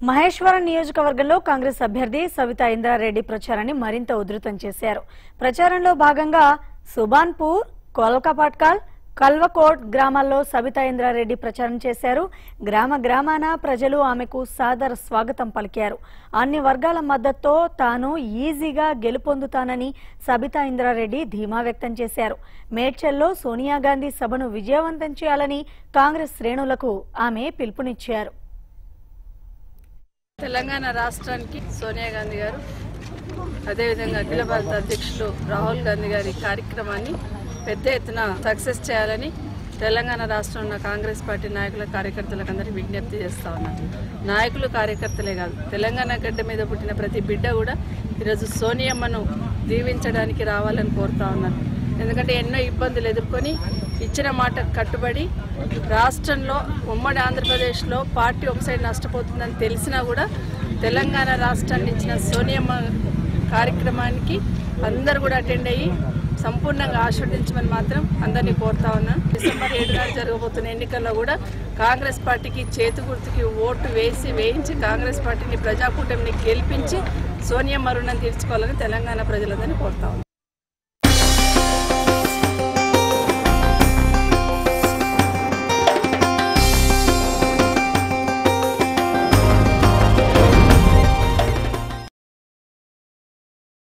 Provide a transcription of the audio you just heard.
మహేశ్వరం నియోజకవర్గంలో కాంగ్రెస్ అభ్యర్థి సవితా ఇంద్రారెడ్డి ప్రచారాన్ని మరింత ఉధృతం చేశారు ప్రచారంలో భాగంగా సుబాన్పూర్ కోల్కపాట్కాల్ కల్వకోట్ గ్రామాల్లో సవితా ఇంద్రారెడ్డి ప్రచారం చేశారు గ్రామ గ్రామాన ప్రజలు ఆమెకు సాదర స్వాగతం పలికారు అన్ని వర్గాల మద్దతుతో తాను ఈజీగా గెలుపొందుతానని సబితా ఇంద్రారెడ్డి ధీమా వ్యక్తం చేశారు మేడ్చల్లో సోనియా గాంధీ సభను విజయవంతం చేయాలని కాంగ్రెస్ శ్రేణులకు ఆమె పిలుపునిచ్చారు తెలంగాణ రాష్ట్రానికి సోనియా గాంధీ గారు అదేవిధంగా అఖిల భారత అధ్యక్షులు రాహుల్ గాంధీ గారి కార్యక్రమాన్ని పెద్ద ఎత్తున సక్సెస్ చేయాలని తెలంగాణ రాష్ట్రంలో ఉన్న కాంగ్రెస్ పార్టీ నాయకుల కార్యకర్తలకు అందరికీ విజ్ఞప్తి చేస్తా ఉన్నాను నాయకులు కార్యకర్తలే కాదు తెలంగాణ గడ్డ మీద పుట్టిన ప్రతి బిడ్డ కూడా ఈరోజు సోనియమ్మను దీవించడానికి రావాలని కోరుతా ఉన్నాను ఎందుకంటే ఎన్నో ఇబ్బందులు ఎదుర్కొని ఇచ్చిన మాట కట్టుబడి రాష్ట్రంలో ఉమ్మడి ఆంధ్రప్రదేశ్లో పార్టీ ఒక సైడ్ నష్టపోతుందని తెలిసినా కూడా తెలంగాణ రాష్ట్రాన్ని ఇచ్చిన సోనియమ్మ కార్యక్రమానికి అందరు కూడా అటెండ్ అయ్యి సంపూర్ణంగా ఆస్వాదించమని మాత్రం అందరినీ కోరుతా ఉన్నాను డిసెంబర్ ఏడు నాడు జరగబోతున్న ఎన్నికల్లో కూడా కాంగ్రెస్ పార్టీకి చేతు గుర్తుకి ఓటు వేసి వేయించి కాంగ్రెస్ పార్టీని ప్రజాకూటమిని గెలిపించి సోనియమ్మ రుణం తీర్చుకోవాలని తెలంగాణ ప్రజలందరినీ కోరుతా ఉన్నాను